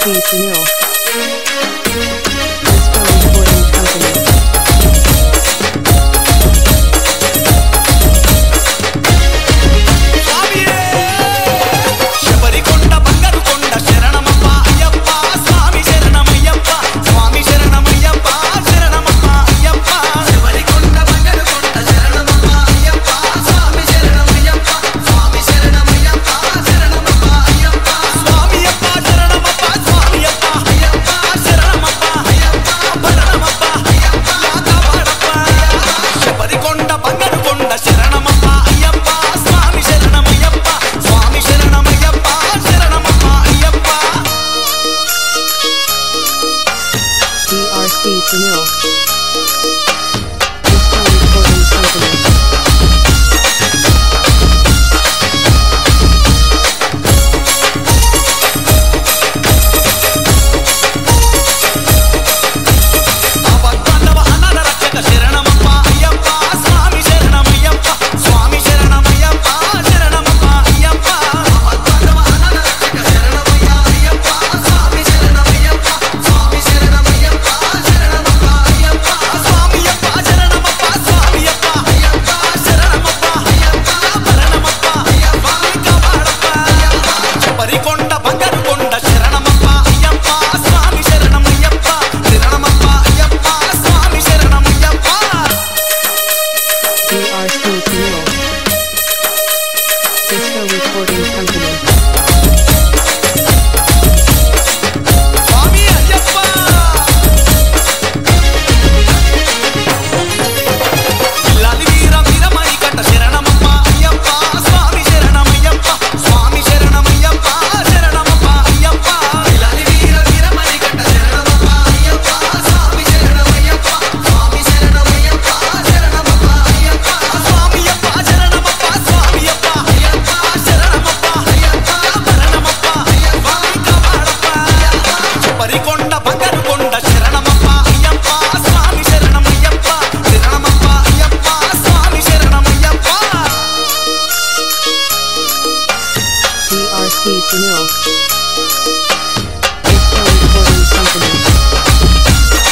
DRC Sunil. Disco Recording Company. శబరికొండ బంగారు కొండ శరణమప్ప అయ్యప్ప స్వామి శరణమయ్యప్ప స్వామి శరణమయ్యప్ప శరణమప్ప అయ్యప్ప శబరికొండ బంగారు కొండ శరణమప్ప అయ్యప్ప స్వామి శరణమయ్యప్ప స్వామి శరణమయ్యప్ప శరణమప్ప అయ్యప్ప స్వామి అప్ప శరణమప్ప స్వామి అప్ప అయ్యప్ప శరణమప్ప అయ్యప్ప భరణమప్ప అయ్యప్ప కాపాడప్ప శబరికొండ బంగారు కొండ శరణమప్ప అయ్యప్ప స్వామి శరణమయ్యప్ప స్వామి శరణమయ్యప్ప శరణమప్ప Ayyappa DRC Sunil. Disco Recording Company. ఆపద్బాంధవ అనాథ రక్షక శరణమప్ప అయ్యప్ప స్వామి శరణమయ్యప్ప స్వామి శరణమయ్యప్ప శరణమప్ప అయ్యప్ప ఆపద్బాంధవ అనాథ రక్షక శరణమయ్య అయ్యప్ప స్వామి శరణమయ్యప్ప స్వామి శరణమయ్యప్ప శరణమప్ప అయ్యప్ప స్వామి అప్ప శరణమప్ప స్వామి అప్ప అయ్యప్ప శరణమప్ప అయ్యప్ప భరణమప్ప అయ్యప్ప కాపాడప్ప శబరికొండ బంగారు కొండ శరణమప్ప అయ్యప్ప స్వామి శరణమయ్యప్ప శరణమప్ప అయ్యప్ప స్వామి శరణమయ్యప్ప DRC Sunil. Disco Recording Company. స్వామి అయ్యప్ప ఇల్లాలి వీర వీరమణి కట్ట శరణమప్ప అయ్యప్ప స్వామి శరణమయ్యప్ప స్వామి శరణమయ్యప్ప శరణమప్ప అయ్యప్ప ఇల్లాలి వీర వీరమణి కట్ట శరణమప్ప అయ్యప్ప స్వామి శరణమయ్యప్ప స్వామి శరణమయ్యప్ప శరణమప్ప అయ్యప్ప స్వామి అప్ప శరణమప్ప స్వామి అప్ప అయ్యప్ప శరణమప్ప అయ్యప్ప భరణమప్ప అయ్యప్ప కాపాడప్ప శబరికొండ బంగారు కొండ శరణమప్ప అయ్యప్ప స్వామి శరణమయ్యప్ప శరణమప్ప అయ్యప్ప స్వామి శరణమయ్యప్ప DRC Sunil. Disco Recording Company.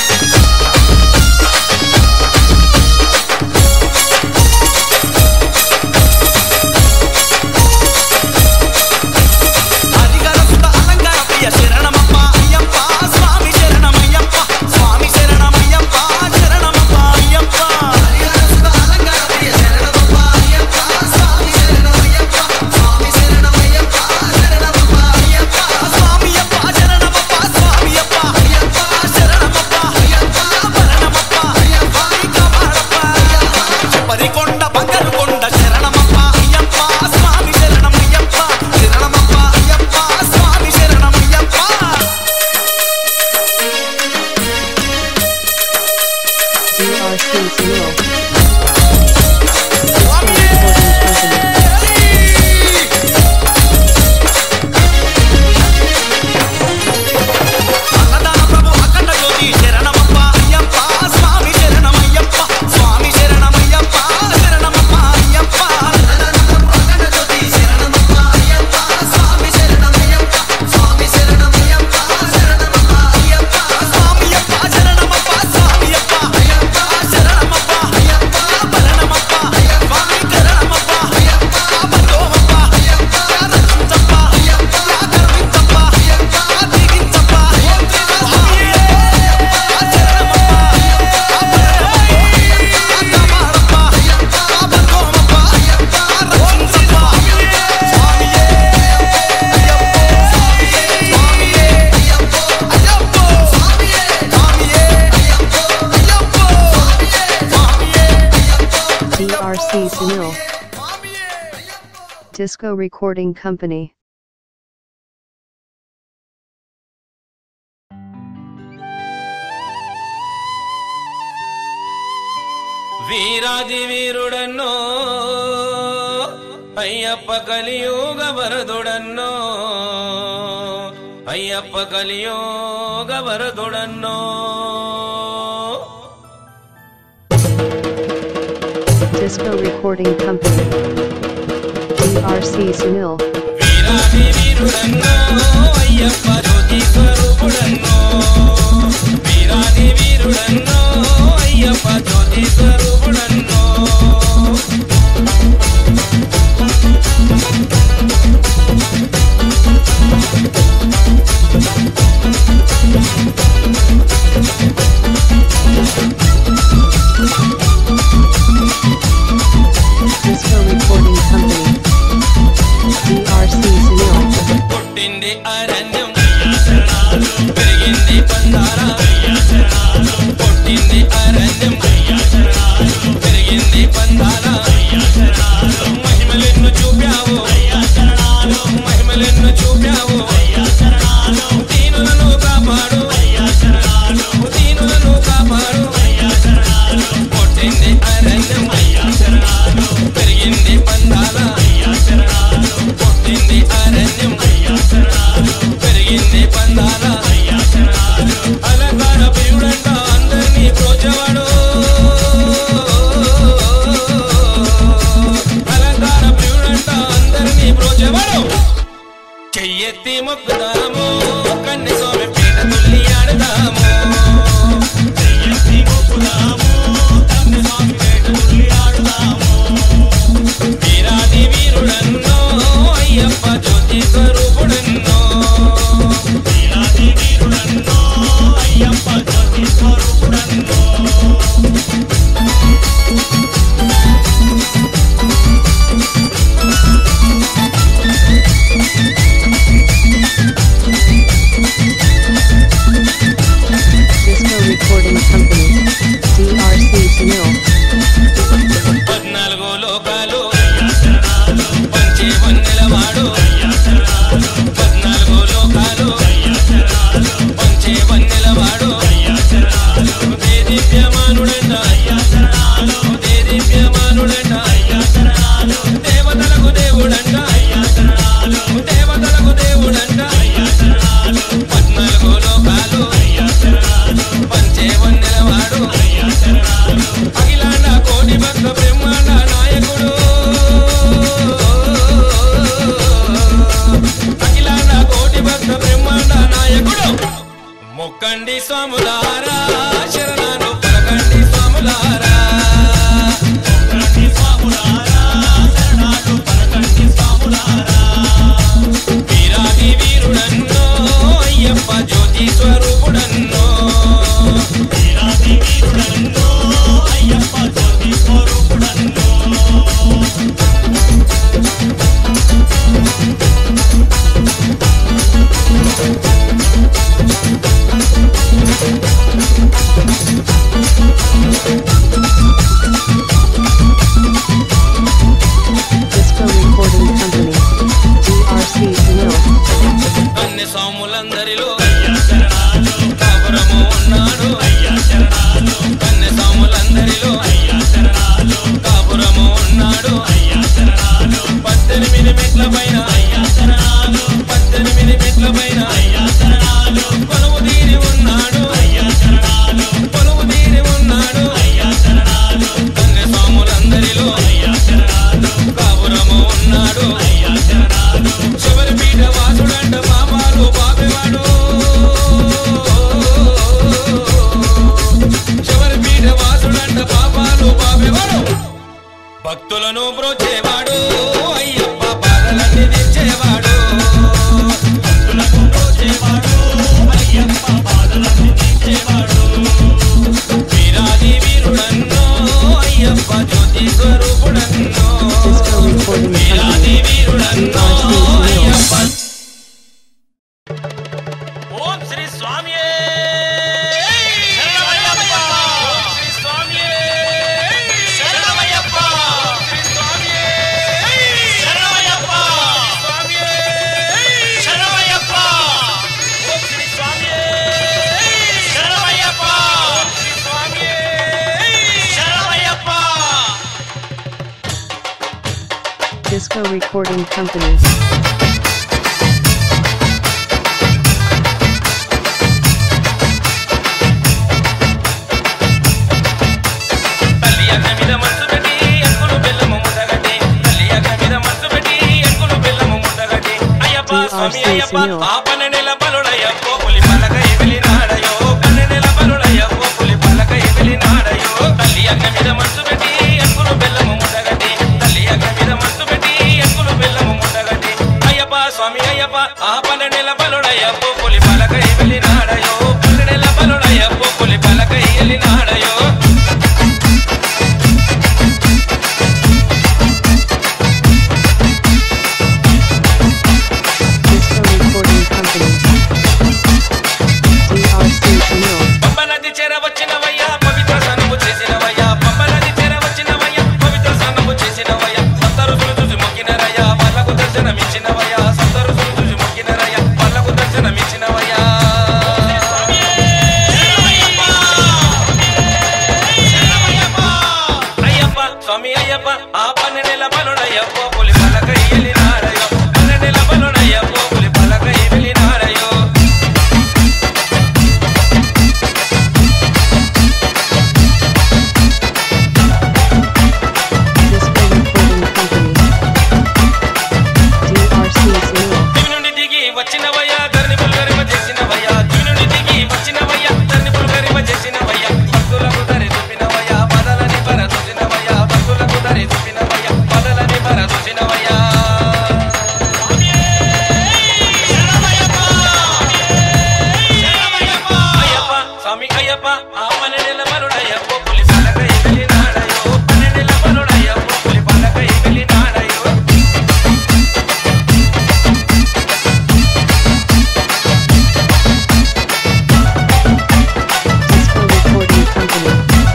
అధికార సుత అలంకార ప్రియ శరణమప్ప అయ్యప్ప స్వామి శరణమయ్యప్ప స్వామి శరణమయ్యప్ప శరణమప్ప అయ్యప్ప అధికార సుత అలంకార ప్రియ శరణమప్ప అయ్యప్ప స్వామి శరణమయ్యప్ప స్వామి శరణమయ్యప్ప శరణమప్ప అయ్యప్ప స్వామి అప్ప శరణమప్ప స్వామి అప్ప అయ్యప్ప శరణమప్ప అయ్యప్ప భరణమప్ప అయ్యప్ప కాపాడప్ప శబరికొండ బంగారు కొండ శరణమప్ప అయ్యప్ప స్వామి శరణమయ్యప్ప శరణమప్ప అయ్యప్ప స్వామి శరణమయ్యప్ప DRC Sunil. Disco స్వామియే! Recording Company. అన్నదాన ప్రభు అఖండ జ్యోతి శరణమప్ప అయ్యప్ప స్వామి శరణమయ్యప్ప స్వామి శరణమయ్యప్ప శరణమప్ప అయ్యప్ప అన్నదాన ప్రభు అఖండ జ్యోతి శరణమప్ప అయ్యప్ప స్వామి శరణమయ్యప్ప స్వామి శరణమయ్యప్ప శరణమప్ప అయ్యప్ప స్వామి అప్ప శరణమప్ప స్వామి అప్ప అయ్యప్ప శరణమప్ప అయ్యప్ప భరణమప్ప అయ్యప్ప కరణమప్ప అయ్యప్ప బంధోమప్ప అయ్యప్ప రక్షించప్ప అయ్యప్ప కరుణించప్ప అయ్యప్ప దిగించప్ప స్వామియే శరణమప్ప కాపాడప్ప బంధోమప్ప రక్షించప్ప స్వామియే స్వామియే అయ్యప్ప స్వామియే స్వామియే అయ్యప్ప స్వామియే DRC Sunil. Disco Recording Company. వీరాది వీరుడన్నో Ayyappa కలియోగ వరదుడన్నో Ayyappa కలియోగ వరదుడన్నో Disco Recording Company. DRC Sunil. వీరాది వీరుడన్నో అయ్యప్ప జ్యోతి స్వరూపుడన్నో వీరుడన్నో అయ్యప్ప జ్యోతి స్వరూపుడన్నో Disco Recording Company. DRC Sunil. పుట్టింది అరణ్యం పెరిగింది పందాల పుట్టింది అరణ్యం పెరిగింది పందాల మహిమలెన్ను చూపావు మహిమలెన్ను చూపావు దీనులను కాపాడు దీనులను కాపాడు పుట్టింది అరణ్యం పెరిగింది పందాల పుట్టింది అరణ్యం పెరిగింది పందాల అలంకార ప్రియుడంట అందరినీ ప్రోచవాడు అలంకార ప్రియుడంట అందరినీ ప్రోచవాడు చెయ్యెత్తి మొక్కుదాము కన్నె స్వామి పీట తుల్లి ఆడదాము చెయ్యెత్తి మొక్కుదాము కన్నె స్వామి పీట తుల్లి ఆడదాము వీరాది వీరుడన్నో అయ్యప్ప జ్యోతి స్వరూపుడన్నో వీరాది వీరుడన్నో అయ్యప్ప జ్యోతి స్వరూపుడన్నో Disco Recording Company. DRC Sunil. పద్నాలుగు లోకాలు పంచి వన్నెలవాడు పద్నాలుగు లోకాలు పంచి వన్నెలవాడు దేదీప్యమానుడంట దేదీప్యమానుడంట దేవతలకు దేవుడంట దేవతలకు దేవుడంట పద్నాలుగు లోకాలు పంచే వన్నెలవాడు అఖిలాండ కోటి భక్త బ్రహ్మాండ నాయకుడు అఖిలాండ కోటి భక్త బ్రహ్మాండ నాయకుడు మొక్కండి స్వాములారా శరణాలు పలకండి స్వాములారా మొక్కండి స్వాములారా శరణాలు పలకండి స్వాములారా వీరాది వీరుడన్నో అయ్యప్ప జ్యోతి స్వరూపుడన్నో వీరాది వీరుడన్నో అయ్యప్ప జ్యోతి స్వరూపుడన్నో Disco Recording Company. DRC Sunil. అన్ని సాములందరిలో కాపురము ఉన్నాడు అన్ని సాములందరిలో కాపురము ఉన్నాడు పద్దెనిమిది మెట్ల పైన పద్దెనిమిది మెట్ల పైన కొలువు తీరి ఉన్నాడు కొలువు తీరి ఉన్నాడు అన్ని సాములందరిలో కాపురము ఉన్నాడు చివరి పీఠ వాసుడంట పాపాలు పాపేవాడు చివరి పీఠ వాసుడంట పాపాలు పాపేవాడు భక్తులను బ్రోచేవాడు అయ్యప్ప బాధలన్నీ తెచ్చేవాడు భక్తులను బ్రోచేవాడు అయ్యప్ప బాధలన్నీ తెచ్చేవాడు వీరాది వీరుడన్నో అయ్యప్ప జ్యోతి స్వరూపుడన్నో Disco Recording వీరాది Company. వీరుడన్నో అయ్యప్ప ఓం శ్రీ స్వామియే శరణమయ్యప్ప ఓం శ్రీ స్వామియే శరణమయ్యప్ప ఓం శ్రీ స్వామియే శరణమయ్యప్ప స్వామియే శరణమయ్యప్ప ఓం శ్రీ స్వామియే శరణమయ్యప్ప ఓం శ్రీ స్వామియే శరణమయ్యప్ప Disco Recording Company. తల్లి అక్క మీద మనసు పెట్టి ఎక్కులు బెల్లము ముద్దగట్టి తల్లి అక్క మీద మనసు పెట్టి ఎక్కులు బెల్లము ముద్దగట్టి అయ్యప్ప స్వామి అయ్యప్ప ఆ పన్నెండేల బలుడయ్యప్పో పులి పలక ఎగిలినాడయో పన్నెండేల బలుడయ్యప్పో పులి అగ్ని మీద మనసు పెట్టి ఎక్కులు బెల్లము ముండగట్టి తల్లి అగ్ని మీద మనసు పెట్టి ఎక్కులు బెల్లము ముండగట్టి అయ్యప్ప స్వామి అయ్యప్ప ఆ పన్నెండేల బలుడయ్యప్పో పులి పలకై వెళ్ళినాడయో పన్నెండేల బలుడయ్యప్పో పులి పలకై వెళ్ళినాడయో Disco Recording Company. DRC Sunil. పంపనది చెర వచ్చినవయ్యా పవిత్ర స్నానము చేసినవయ్యా పంపనది చెర వచ్చినవయ్యా పవిత్ర స్నానము చేసినవయ్యా సప్త ఋతులు చూసి మొక్కినరయ్యా వాళ్ళకు దర్శనమిచ్చినవయ్యా సప్త ఋతులు చూసి మొక్కినరయ్యా వాళ్ళకు దర్శనమిచ్చినవయ్యా అయ్యప్ప స్వామి అయ్యప్ప ఆ పన్నెండేల బలుడయ్యప్పో పులి పలకై వెళ్ళినాడయో పన్నెండేల బలుడయ్యప్పో పులి పలకై వెళ్ళినాడయో Disco Recording Company. DRC Sunil. దివి నుండి దిగి వచ్చినవయ్యా ధరణి పుల్గరిమ చేసినవయ్యా దివి నుండి దిగి వచ్చినవయ్యా ధరణి పుల్గరిమ చేసినవయ్యా భక్తులకు దరి చూపినవయ్యా పదలని పర చూసినవయ్యా భక్తులకు దరి చూపినవయ్యా పదలని పర చూసినవయ్యా అయ్యప్ప స్వామి అయ్యప్ప ఆ పన్నెండేల మరుడయ్యప్పో పులి పలకై వెళ్ళినాడయో పన్నెండేల మరుడయ్యప్పో పులి పలకై వెళ్ళినాడయో Disco Recording Company.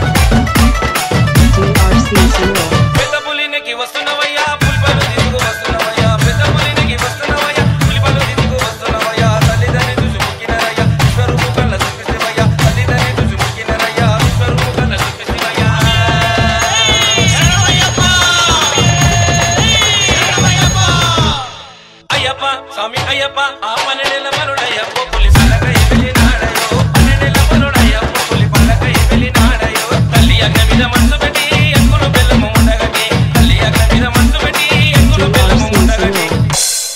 DRC Sunil. పెద్ద పులినికి వస్తున్నవయ్యా పులిపలు దిగుకు వస్తున్నవయ్యా పెద్ద పులినికి వస్తున్నవయ్యా పులిపలు దిగుకు వస్తున్నవయ్యా తల్లిదండ్రి చూసి ముక్కినరయ్యా విశ్వరూపు కళ్ళ చూపిస్తేవయ్యా తల్లిదండ్రి చూసి ముక్కినరయ్యా విశ్వరూపు కళ్ళ చూపిస్తేవయ్యా అయ్యప్ప స్వామి అయ్యప్ప ఆ పన్నెండేల మరుడయ్యప్పో పులి పలకై వెళ్ళినాడయో పన్నెండేల మరుడయ్యప్పో పులి పలకై వెళ్ళినాడయో తల్లి అగ్ని మీద మనసు పెట్టి ఎక్కులు బెల్లము ఉండగట్టి తల్లి అగ్ని మీద మనసు పెట్టి ఎక్కులు బెల్లము DRC ఉండగట్టి Sunil.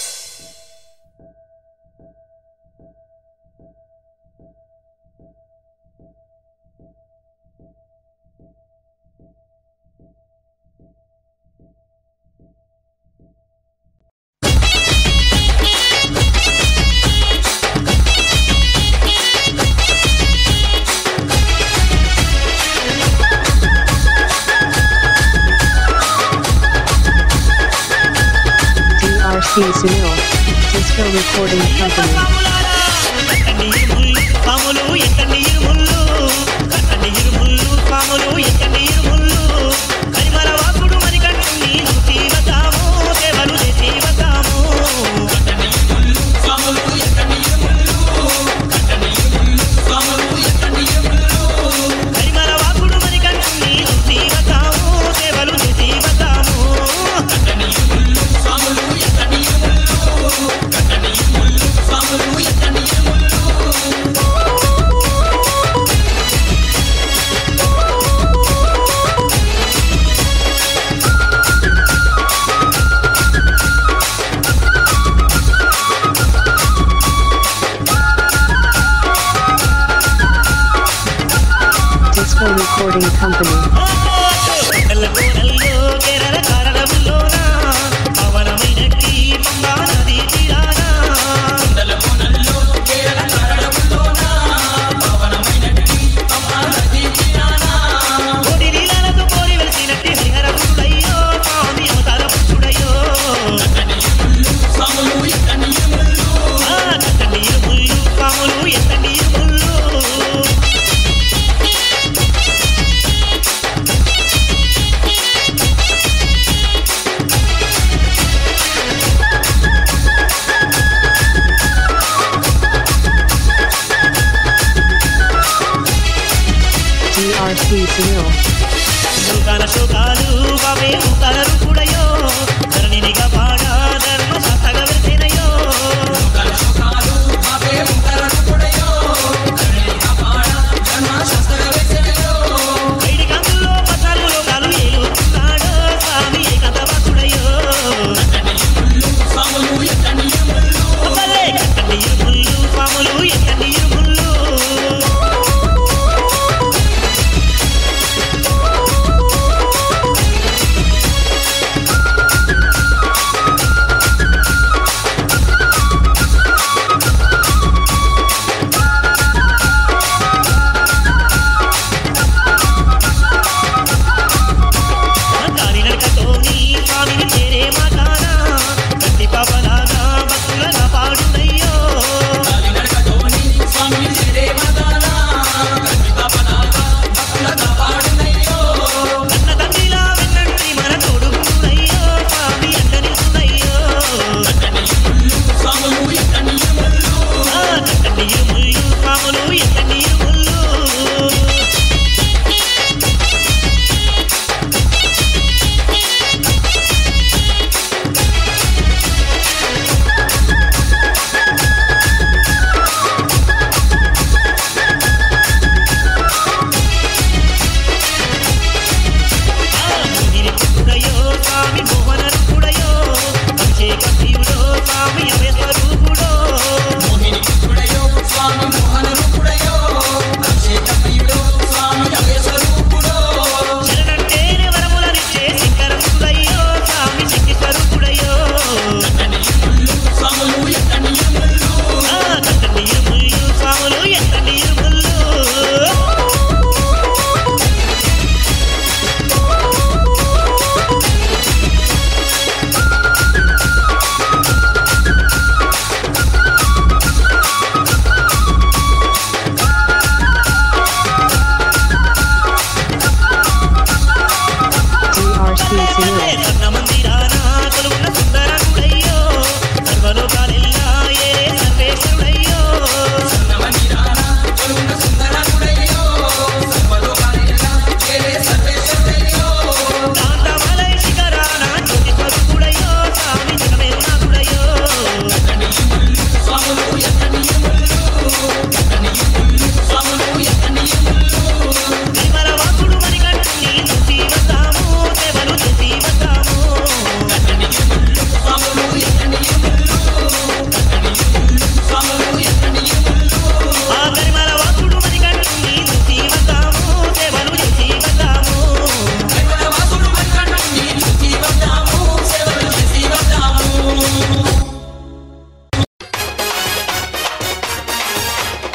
DRC Sunil. Disco Recording Company. కట్టండి ఇరుముళ్ళు పాములు ఎక్కండి ఇరుముళ్ళు కట్టండి ఇరుముళ్ళు పాములు ఎక్కండి ఇరుముళ్ళు కరిమల వాకుడు మరి కట్టండి చూసి వద్దాము సేవలు చేసి వద్దాము కరిమల వాకుడు మరి కట్టండి చూసి వద్దాము సేవలు చేసి వద్దాము Disco Recording Company. నెలలో కేరళ కారణములోన పవనమైనట్టి పంబా నది తీరాన కోటి నీళ్ళతో కోరి వెలిసినట్టి హరిహర పురుడయ్యో స్వామి అవతార పురుషుడయ్యో ఆ, కట్టండి ఇరుముళ్ళు పాములు ఎత్తండి ఇరుముళ్ళు DRC Sunil. శోకాల శోకాలు బాబే ముఖాల రూపుడయో ధరణినిగా పాడా ధర్మ శాస్త్రగా వెలిసినయో బయటి కందులో పసాలులో కాలు ఏలుతున్నాడో స్వామి ఏకాంతవాసుడయ్యో ఒక్కలే కట్టండి ఇరుముళ్ళు పాములు ఎక్కండి ఇరుముళ్ళు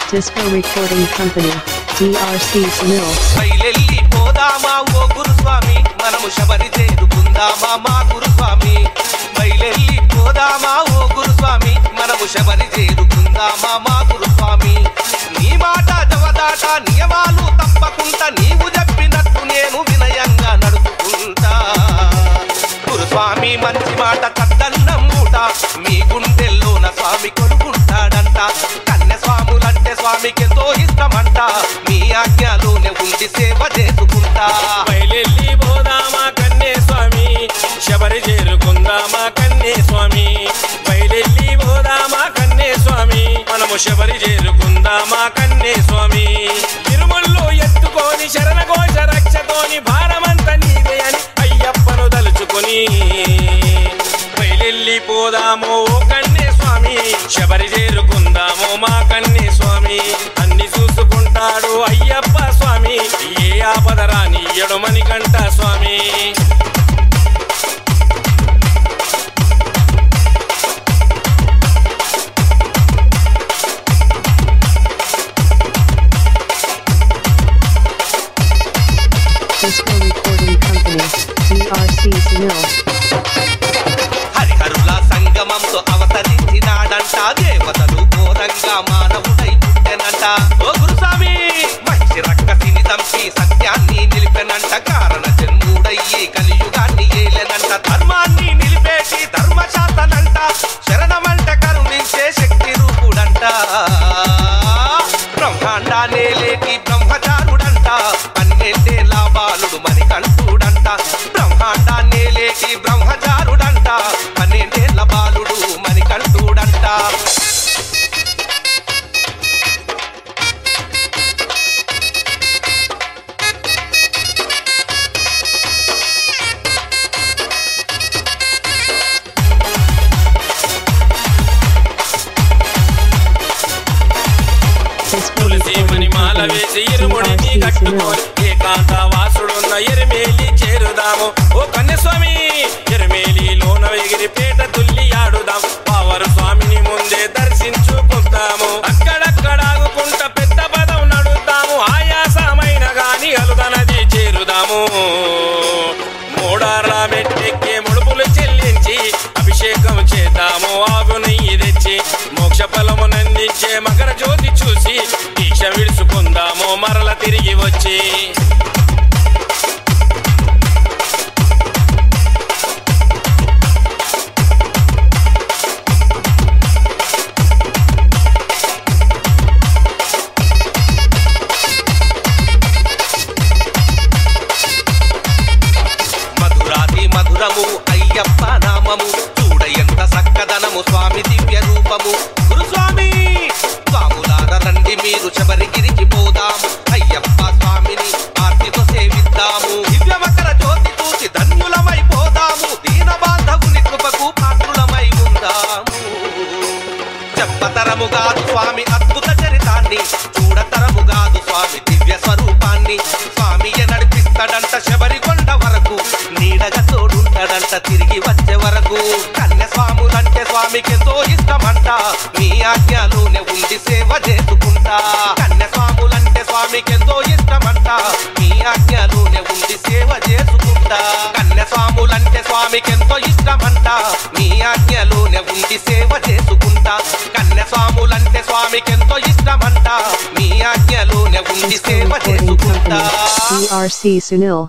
Disco Recording Company, DRC Sunil. బయలెల్లి పోదామా ఓ గురుస్వామి మనము శబరి చేరుకుందామా మా గురుస్వామి బయలెల్లి పోదామా ఓ గురుస్వామి మనము శబరి చేరుకుందామా మా గురుస్వామి నీ మాట జవదాట నియమాలు తప్పకుండా నీవు చెప్పినట్టు నేను వినయంగా నడుపుకుంటా గురుస్వామి మంచి మాట చద్దన్నం మూట మీ గుండెల్లోన స్వామి కొనుక్కుంటాడంట కన్య స్వాములంటే స్వామికి ఎంతో ఇష్టమంట మీ ఆజ్ఞలోనే ఉండి సేవ చేసుకుంటా బయలెల్లి పోదామా కన్నే స్వామి శబరి చేరుకుందామా కన్నే స్వామి బయలెల్లి పోదామా కన్నే స్వామి మనము శబరి చేరుకుందామా కన్నే స్వామి తిరుమల్లో ఎత్తుకొని శరణ ఘోష రక్షతోని భారమంత నీదే అని అయ్యప్పను తలుచుకొని బయలెల్లి పోదాము ఓ కన్నే స్వామి శబరి చేరుకుందాము మా కన్నే స్వామి అన్ని చూసుకుంటాడు అయ్యప్ప స్వామి ఏ ఆపద రాని ఎడుమని కంట స్వామి Disco Recording Company, DRC Sunil. హరిహరుల సంగమంతో అవతరించినాడంట దేవతలు ఘోరంగా మానవుడై పుట్టెనంట ఓ గురుస్వామి మహిషి రక్కసిని చంపి సత్యాన్ని నిలిపెనంట కారణ జన్ముడయ్యి కలియుగాన్ని ఏలెనంట ధర్మాన్ని నిలిపేసి ధర్మశాతనంట శరణమంట కరుణించే శక్తి రూపుడంట బ్రహ్మాండానే లేకి బ్రహ్మచారుడంట పన్నెండేళ్ళ బాలుడు మణికంఠుడంట బ్రహ్మాండాన్నే లేకి బ్రహ్మచారుడంట పన్నెండేళ్ళ బాలుడు మణికంఠుడంట Disco తులసి Recording మణి మాల Company, వేసి ఇరుముడిని DRC Sunil. కట్టుకొని ఏకాంత వాసుడున్న ఎరిమేలి చేరుదాము ఓ కన్యస్వామి ఎరిమేలిలోన ఎగిరి పేట తుల్లి ఆడుదాం పావరు స్వామిని ముందే దర్శించుకుంటాము అక్కడక్కడ ఆగుకుంట పెద్ద పదం నడుద్దాము ఆయాసమైన గాని అలుదనది చేరుదాము మూడార్ల మెట్టెక్కి ముడుపులు చెల్లించి అభిషేకం చేద్దాము ఆవు నెయ్యి తెచ్చి మోక్ష ఫలమునందించే మకర జ్యోతి చూసి దీక్ష విడుచుకుందాము మరల తిరిగి వచ్చి మధురాతి మధురము అయ్యప్ప నామము చూడ ఎంత సక్కదనము స్వామి దివ్య రూపము గురుస్వామి స్వాములార రండి మీరు శబరిగిరికి పోదాము అయ్యప్ప స్వామిని ఆర్తితో సేవిద్దాము దివ్య మకర జ్యోతి చూసి ధన్యులమై పోదాము దీన బాంధవుని కృపకు పాత్రులమై ఉందాము చెప్పతరము కాదు స్వామి అద్భుత చరితాన్ని చూడతరము కాదు స్వామి దివ్య స్వరూపాన్ని స్వామి నడిపిస్తాడంట శబరి కొండ వరకు నీడగా తోడుంటాడంట తిరిగి వచ్చే వరకు కన్య స్వాములంటే స్వామికి ఎంతో ఇష్టమంట మీ ఆజ్ఞలోనే ఉండి సేవ చేసుకుంటా కన్య స్వాములంటే స్వామికి ఎంతో ఇష్టమంట మీ ఆజ్ఞలోనే ఉండి సేవ చేసుకుంటా కన్య స్వాములంటే స్వామికి ఎంతో ఇష్టమంట మీ ఆజ్ఞలోనే ఉండి సేవ చేసుకుంటా కన్య స్వాములంటే స్వామికి ఎంతో ఇష్టమంట మీ ఆజ్ఞలోనే ఉండి Disco సేవ Recording చేసుకుంటా Company, DRC Sunil.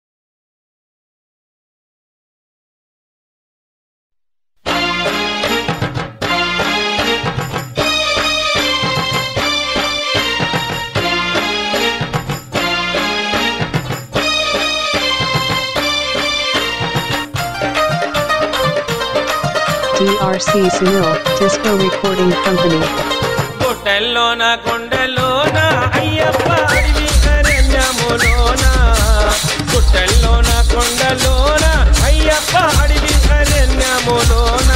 DRC Sunil, Disco Recording Company. గుట్టెల్లోన కొండలోన Ayyappa అడవి అరణ్యములోన గుట్టెల్లోన కొండలోన అయ్యప్ప అడవి అరణ్యములోన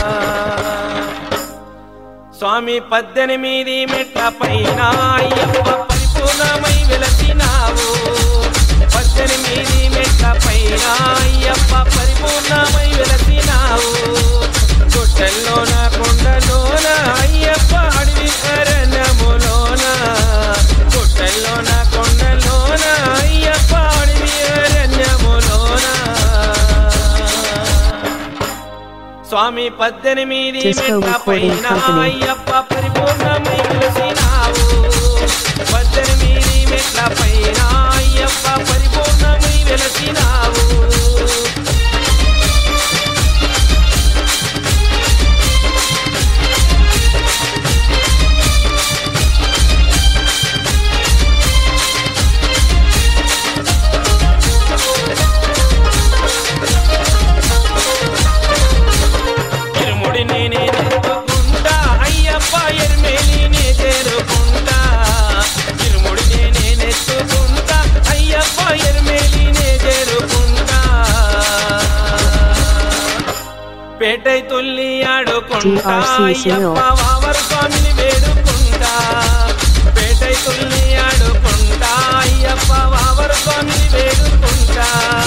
స్వామి పద్దెనిమిది మెట్ల పైన అయ్యప్ప పరిపూర్ణమై వెలసినావు పద్దెనిమిది మెట్ల పైన అయ్యప్ప పరిపూర్ణమై వెలసినావు గుట్టెల్లోన కొండలోన అయ్యప్ప అడవి అరణ్యములోన స్వామి పద్దెనిమిది Disco మెట్ల Recording పైన Company. అయ్యప్ప పరిపూర్ణమై వెలిసినావు పద్దెనిమిది మెట్ల పైన అయ్యప్ప పరిపూర్ణమై వెలసినావు ఇరుముడి నేనే నెత్తుకుంటా అయ్యప్ప ఎరిమేలినే చేరుకుంటా ఇరుముడి నేనే నెత్తుకుంటా అయ్యప్ప ఎరిమేలినే చేరుకుంటా పేటై తొల్లి ఆడుకుంటా DRC Sunil. అయ్యప్ప వావర్ స్వామిని వేడుకుంటా పేటై తొల్లి ఆడుకుంటా అయ్యప్ప వావర్ స్వామిని వేడుకుంటా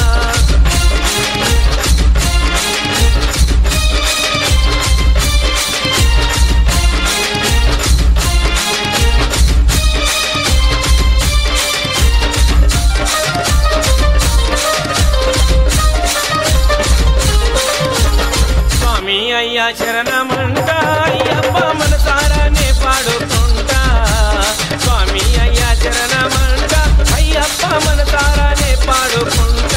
స్వామి అయ్యా శరణమంట అయ్యప్ప మనసారానే పాడుకుంటా స్వామి అయ్యా శరణమంట అయ్యప్ప మనసారానే పాడుకుంటా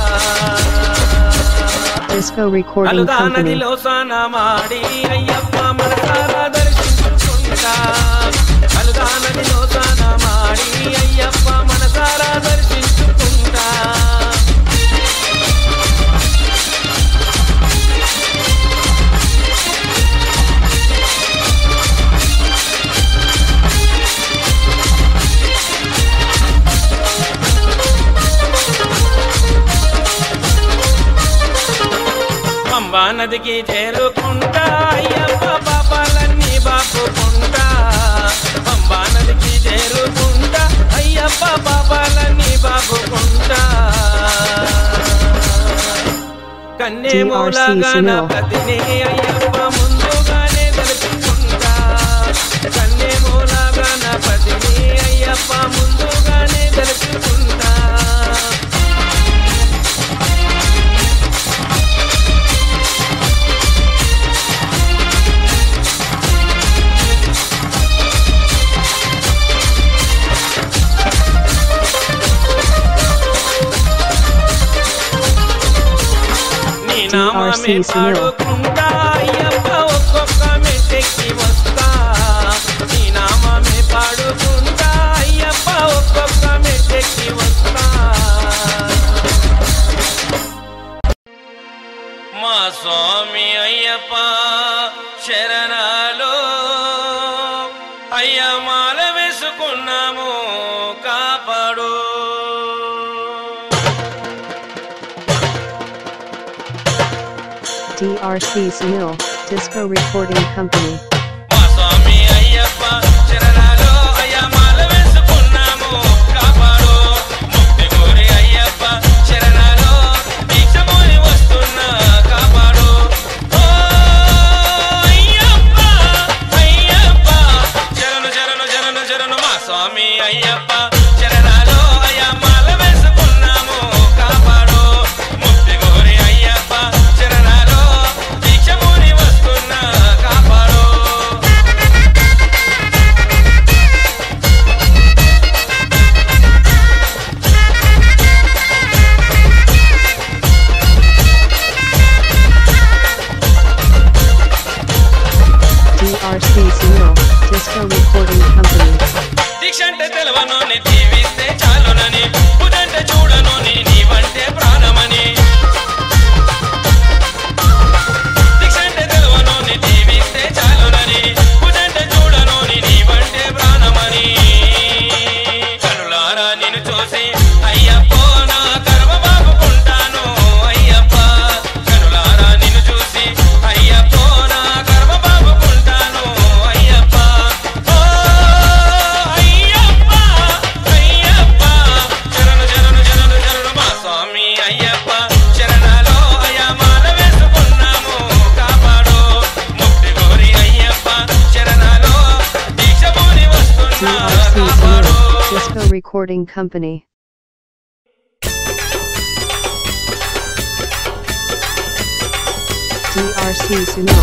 Disco Recording అలుదా Company. నదిలో స్నానమాడి అయ్యప్ప మనసారా దర్శించుకుంటా అలుదా నదిలో స్నానమాడి అయ్యప్ప మనసారా దర్శించుకుంటా పంబా నదికి చేరుకుంటా అయ్యప్ప పాపాలన్నీ బాపుకుంటా పంబా నదికి చేరుకుంటా అయ్యప్ప పాపాలన్నీ బాపుకుంటా కన్నే DRC మూలగాన Sunil. ప్రతినే అయ్యప్ప ముందుగానే తెలుసుకుంటా కన్నే మూలగాన ప్రతినే అయ్యప్ప ముందుగానే తెలుసుకుంటా నీ నామమే TRC Sunil. పాడుకుంటా అయ్యప్ప ఒక్కొక్క మెట్టెక్కి వస్తా నీ నామమే పాడుకుంటా అయ్యప్ప ఒక్కొక్క మెట్టెక్కి వస్తా మా స్వామి అయ్యప్ప శరణాలో అయ్య మాల వేసుకున్నాము కాపాడు DRC Sunil. Disco Recording Company. మా స్వామి అయ్యప్ప శరణాలో అయ్య మాల వేసుకున్నాము కాపాడు ముక్తి కోరి అయ్యప్ప శరణాలో దీక్షమోని వస్తున్నా కాపాడు ఓ అయ్యప్ప అయ్యప్ప శరణు శరణు శరణు శరణు మా స్వామి అయ్యప్ప శరణాలో అయ్య మాల వేసుకున్నాము కాపాడు ముక్తి కోరి అయ్యప్ప శరణాలో దీక్షమోని వస్తున్నా కాపాడు DRC Sunil. Disco Recording Company. దీక్ష అంటే తెలవనోని దీవిస్తే చాలునని పుదంటే చూడనోని నీవంటే ప్రాణమని దీక్ష అంటే తెలవనోని దీవిస్తే చాలునని పుదంటే చూడనోని నీవంటే ప్రాణమని కనులారా నిన్ను చూసి అయ్యప్పో నా కర్మ బాపుకుంటాను అయ్యప్ప కనులారా నిన్ను చూసి అయ్యప్పో నా కర్మ బాపుకుంటాను అయ్యప్ప ఓ అయ్యప్ప అయ్యప్ప శరణు శరణు శరణు శరణు మా స్వామి అయ్యప్ప శరణాలో అయ్యమాల వేసుకున్నాము కాపాడు ముక్తి కోరి అయ్యప్ప శరణాలో దీక్ష పోని వస్తున్నా DRC కాపాడు Sunil. Disco Recording Company. DRC Sunil.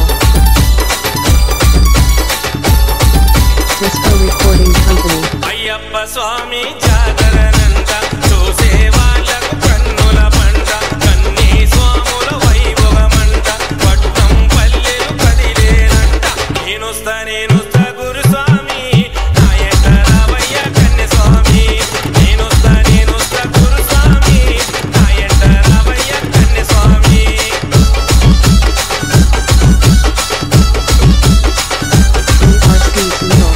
Disco Recording Company. Ayyappa స్వామి జాగరనంట చూసే వాళ్ళకు కన్నుల పంట కన్నీ స్వాముల వైభవమంట పట్టం పల్లెలు కదిలేనంట నేనొస్తా నేనొస్తా గురుస్వామి నాయక రావయ్య కన్య స్వామి నేనొస్తా నేనొస్తా గురుస్వామి నాయక రావయ్య కన్య స్వామి DRC Sunil.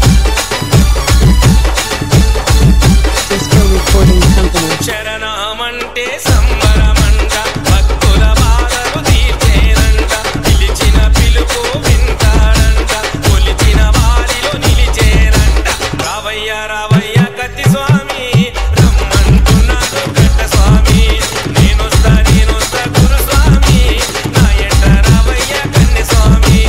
Disco Recording Company. శరణమంటే సంబరమంట భక్తుల బాధలు తీర్చేనంట పిలిచిన పిలుపు వింటాడంట కొలిచిన వారిలో నిలిచేనంట రావయ్య రావయ్య కత్తి స్వామి రమ్మంటున్నాడు గట్ట స్వామి నేనొస్తా నేనొస్తా గురుస్వామి నా ఎంట రావయ్య కన్నె స్వామి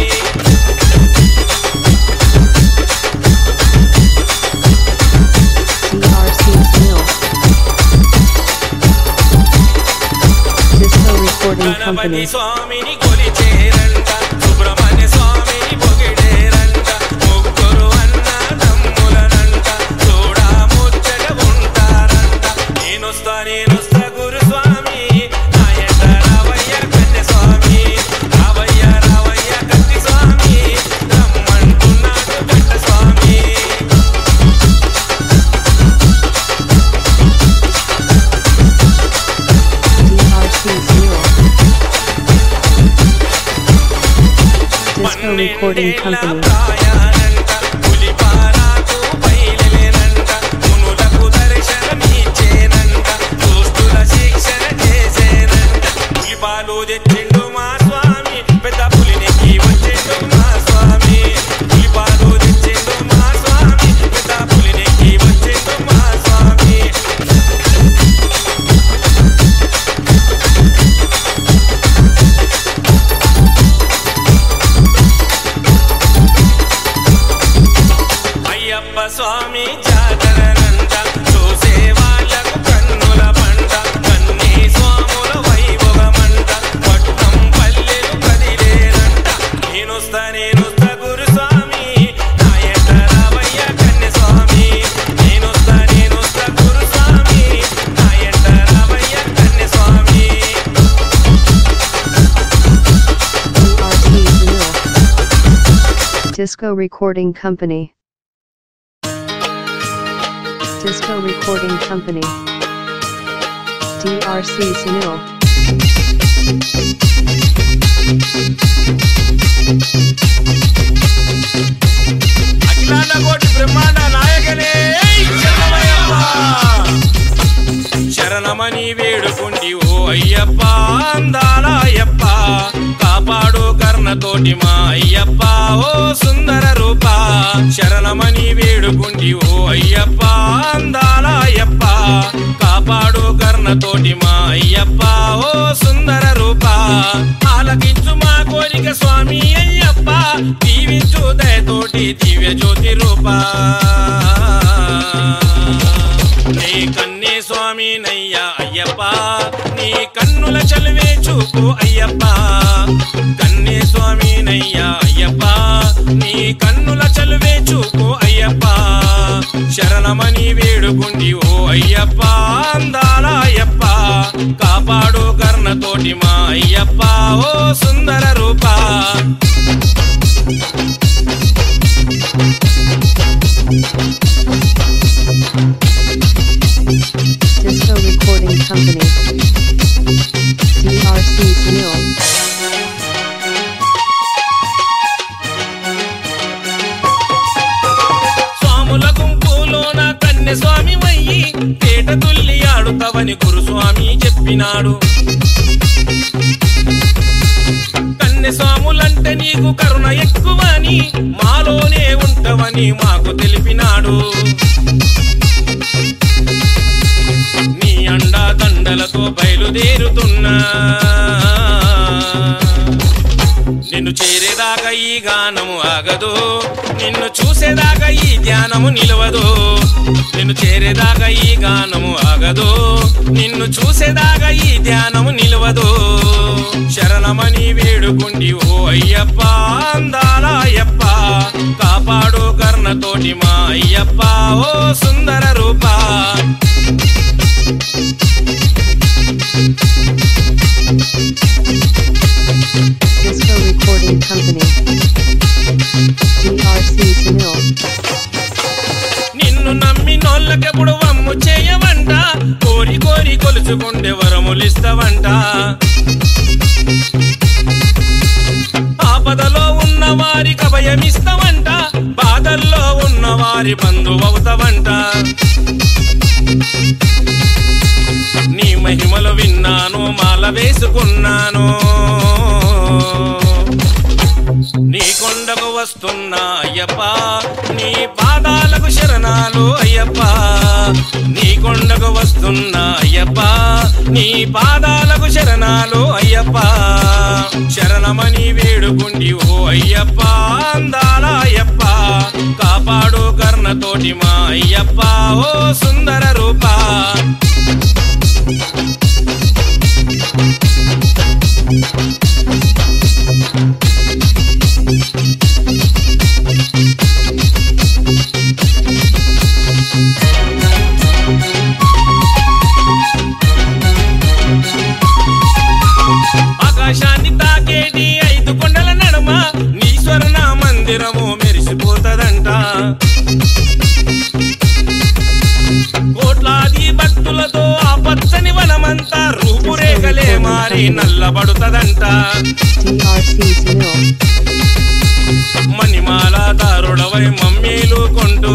DRC Sunil. Disco Recording Ganapati Company. స్వామిని కొలిచేరంట సుబ్రహ్మణ్య స్వామిని పొగిడేరంట ముగ్గురు అన్న తమ్ములనంట చూడా ముచ్చట ఉంటారంట నేనొస్తా నేనొస్తా గురుస్వామి నా ఎంట రావయ్య కన్య స్వామి రావయ్య రావయ్య కత్తి స్వామి రమ్మంటున్నాడు గట్ట స్వామి DRC Sunil. Disco Recording పన్నెండేళ్ల Company. ప్రాయానంట, పులిపారాకు బయలుదేరంట, మునులకు దర్శనమిచ్చేనంట, దుష్టుల శిక్షణ చేసేనంట. పులిపాలు తెచ్చిండు మా స్వామి పెద్ద పులినికి వచ్చిండు మా స్వామి పులిపాలు తెచ్చిండు మా స్వామి పెద్ద పులినికి వచ్చిండు మా స్వామి అయ్యప్ప స్వామి జాగరనంట చూసే వాళ్ళకు కన్నుల పంట కన్నీ స్వాముల వైభవమంట పట్టం పల్లెలు కదిలేనంట నేనొస్తా నేనొస్తా గురుస్వామి నా ఎంట రావయ్య కన్య స్వామి నేనొస్తా నేనొస్తా గురుస్వామి నా ఎంట రావయ్య కన్య స్వామి DRC Sunil. Disco Recording Company. Disco Recording Company. DRC Sunil. అఖిలాండ కోటి బ్రహ్మాండ నాయకనే శరణమయ్యప్ప. శరణమని వేడుకుండి ఓ అయ్యప్ప అందాల అయ్యప్ప కాపాడు కర్ణతోటి మా అయ్యప్ప ఓ సుందర రూప శరణమని వేడుకుండి ఓ అయ్యప్ప అందాల అయ్యప్ప కాపాడు కర్ణతోటి మా అయ్యప్ప ఓ సుందర రూప ఆలకించు మా కోరిక స్వామి అయ్యప్ప దీవించు దయతోటి దివ్య జ్యోతి రూపా నీ కన్నే స్వామి నయ్యా అయ్యప్ప నీ కన్నుల చలివే చూపు అయ్యప్ప కన్నే స్వామి నయ్యా అయ్యప్ప నీ కన్నుల చలివే చూపు అయ్యప్ప శరణమని వేడుకుండి ఓ అయ్యప్ప అందాల అయ్యప్ప కాపాడు కర్ణతోటి మా అయ్యప్ప ఓ సుందర రూపా Disco Recording Company. DRC Sunil. స్వాముల గుంపులోన కన్య స్వామి వయ్యి పేట తుల్లి ఆడుతవని గురుస్వామి చెప్పినాడు కన్య స్వాములంటే నీకు కరుణ ఎక్కువని మాలోనే ఉంటవని మాకు తెలిపినాడు నీ అండా దండలతో బయలుదేరుతున్నా నిన్ను చేరేదాకా ఈ గానము ఆగదు నిన్ను చూసేదాకా ఈ ధ్యానము నిలవదు నిన్ను చేరేదాకా ఈ గానము ఆగదు నిన్ను చూసేదాకా ఈ ధ్యానము నిలవదు శరణమని వేడుకుండి ఓ అయ్యప్ప అందాల అయ్యప్ప కాపాడు కర్ణతోటి మా అయ్యప్ప ఓ సుందర రూపా Disco Recording Company. DRC Sunil. నిన్ను నమ్మి నోళ్ళకెప్పుడు వమ్ము చేయవంట కోరి కోరి కొలుచుకుంటే వరములిస్తవంట ఆపదలో ఉన్న వారికి అభయమిస్తవంట బాధల్లో ఉన్న వారి బంధువవుతవంట నీ మహిమలు విన్నాను మాల వేసుకున్నాను నీ కొండకు వస్తున్నా అయ్యప్ప నీ పాదాలకు శరణాలు అయ్యప్ప నీ కొండకు వస్తున్నా అయ్యప్ప నీ పాదాలకు శరణాలు అయ్యప్ప శరణమని వేడుకుండి ఓ అయ్యప్ప అందాల అయ్యప్ప కాపాడు కర్ణతోటి మా అయ్యప్ప ఓ సుందర రూపా ఆకాశాన్ని తాకేటి ఐదు కొండల నడుమ నీ స్వర్ణ మందిరము మెరిసిపోతదంట కోట్లాది భక్తులతో ఆ పచ్చని వనమంతా రూపురేఖలే మారి నల్లబడుతదంట DRC Sunil. మణిమాల దారుడవై మమ్మీలు కొంటూ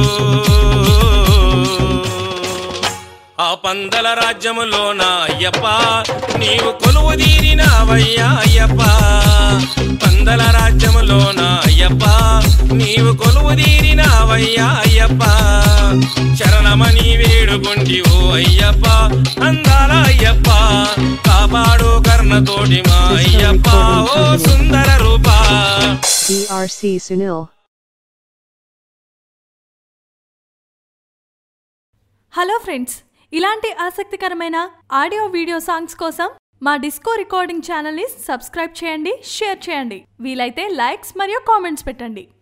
ఆ పందల రాజ్యములోన అయ్యప్ప నీవు కొలువు తీరినావయ్యా అయ్యప్ప పందల రాజ్యములోన అయ్యప్ప నీవు కొలువు తీరినావయ్యా అయ్యప్ప శరణమని వేడుకుంటి ఓ అయ్యప్ప అందాల అయ్యప్ప కాపాడు కర్ణతోటి మా అయ్యప్ప ఓ సుందర రూపా DRC Sunil. హలో ఫ్రెండ్స్ ఇలాంటి ఆసక్తికరమైన ఆడియో వీడియో సాంగ్స్ కోసం మా డిస్కో రికార్డింగ్ ఛానల్ని సబ్స్క్రైబ్ చేయండి షేర్ చేయండి వీలైతే లైక్స్ మరియు కామెంట్స్ పెట్టండి